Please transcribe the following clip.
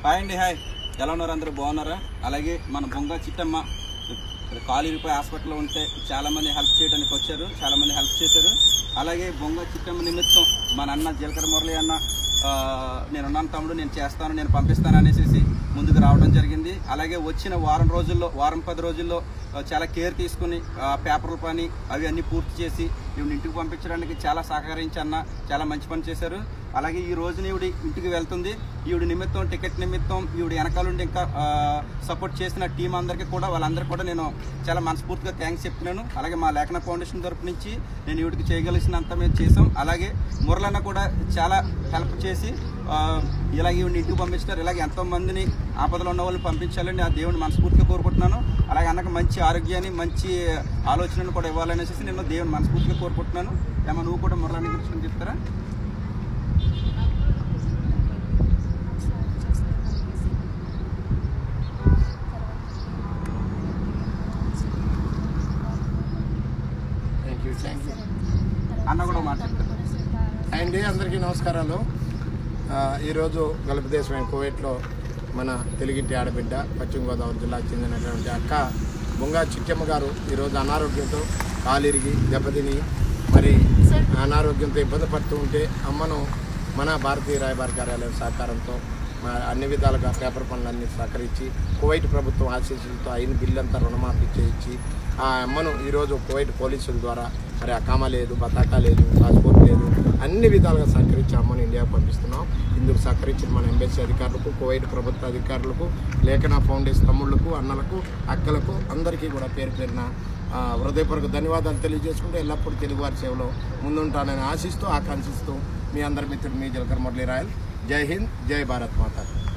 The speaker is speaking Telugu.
హాయ్ అండి హాయ్ ఎలా ఉన్నారు అందరూ బాగున్నారా అలాగే మన బొంగ చిట్టమ్మ కాలు ఇరిపోయి హాస్పిటల్లో ఉంటే చాలా మంది హెల్ప్ చేయడానికి వచ్చారు చాలా మంది హెల్ప్ చేశారు అలాగే బొంగ చిట్టమ్మ నిమిత్తం మన అన్న జీలకర్ర మురళి అన్న ఆ, నేనున్నాను తమ్ముడు నేను చేస్తాను నేను పంపిస్తాను అనేసి ముందుకు రావడం జరిగింది అలాగే వచ్చిన వారం రోజుల్లో వారం పది రోజుల్లో ఆ, చాలా కేర్ తీసుకుని ఆ, పేపర్ల పని అవి అన్ని పూర్తి చేసి ఈవిడ ఇంటికి పంపించడానికి చాలా సహకరించి అన్న చాలా మంచి పని చేశారు అలాగే ఈ రోజున ఈవిడ ఇంటికి వెళ్తుంది ఈవిడ నిమిత్తం టికెట్ నిమిత్తం ఈవిడ వెనకాలండి ఇంకా సపోర్ట్ చేసిన టీం అందరికీ కూడా వాళ్ళందరికీ కూడా నేను చాలా మనస్ఫూర్తిగా థ్యాంక్స్ చెప్తున్నాను అలాగే మా లేఖన ఫౌండేషన్ తరపు నుంచి నేను ఈవిడికి చేయగలిసినంత మేము చేసాం అలాగే మురళన్న కూడా చాలా హెల్ప్ చేసి ఆ, ఇలాగ ఈవిడ ఇంటికి పంపించారు ఇలాగ ఎంతో మందిని ఆపదలో ఉన్న వాళ్ళని పంపించాలని ఆ దేవుని మనస్ఫూర్తిగా కోరుకుంటున్నాను అలాగే అన్నకు మంచి ఆరోగ్యాన్ని మంచి ఆలోచనను కూడా ఇవ్వాలనేసి నేను దేవుని మనస్ఫూర్తిగా కోరుకుంటున్నాను ఏమో నువ్వు కూడా మురళన్న గురించి కొంచెం చెప్తారా థ్యాంక్ యూ థ్యాంక్ యూ అన్న కూడా మాట్లాడతారు అండి అందరికీ నమస్కారాలు ఆ, ఈరోజు గల్ఫ్ దేశమైన కువైట్లో మన తెలుగింటి ఆడబిడ్డ పశ్చిమ గోదావరి జిల్లాకు చెందినటువంటి అక్క బొంగా చిట్టమ్మ గారు ఈరోజు అనారోగ్యంతో కాలిరిగి దెబ్బతిని మరి అనారోగ్యంతో ఇబ్బంది పడుతూ ఉంటే అమ్మను మన భారతీయ రాయబార కార్యాలయం సహకారంతో మా అన్ని విధాలుగా పేపర్ పనులన్నీ సహకరించి కువైట్ ప్రభుత్వం ఆశీస్సులతో అయిన బిల్లు అంతా రుణమాఫీ చేయించి ఆ అమ్మను ఈరోజు కువైట్ పోలీసుల ద్వారా మరి అకామా లేదు బతాకా లేదు పాస్పోర్ట్ లేదు అన్ని విధాలుగా సహకరించి అమ్మను ఇండియాకు పంపిస్తున్నాం ఇందుకు సహకరించిన మన ఎంబెస్సీ అధికారులకు కువైట్ ప్రభుత్వ అధికారులకు లేఖన ఫౌండేషన్ తమ్ముళ్లకు అన్నలకు అక్కలకు అందరికీ కూడా పేరు పేరున ఆ, హృదయపూర్వక ధన్యవాదాలు తెలియజేసుకుంటూ ఎల్లప్పుడూ తెలుగువారి సేవలో ముందుంటానని ఆశిస్తూ ఆకాంక్షిస్తూ మీ అందరి మిత్రుడు మీ జలకర్ మురళీ రాయల్ జై హింద్ జై భారత్ మాత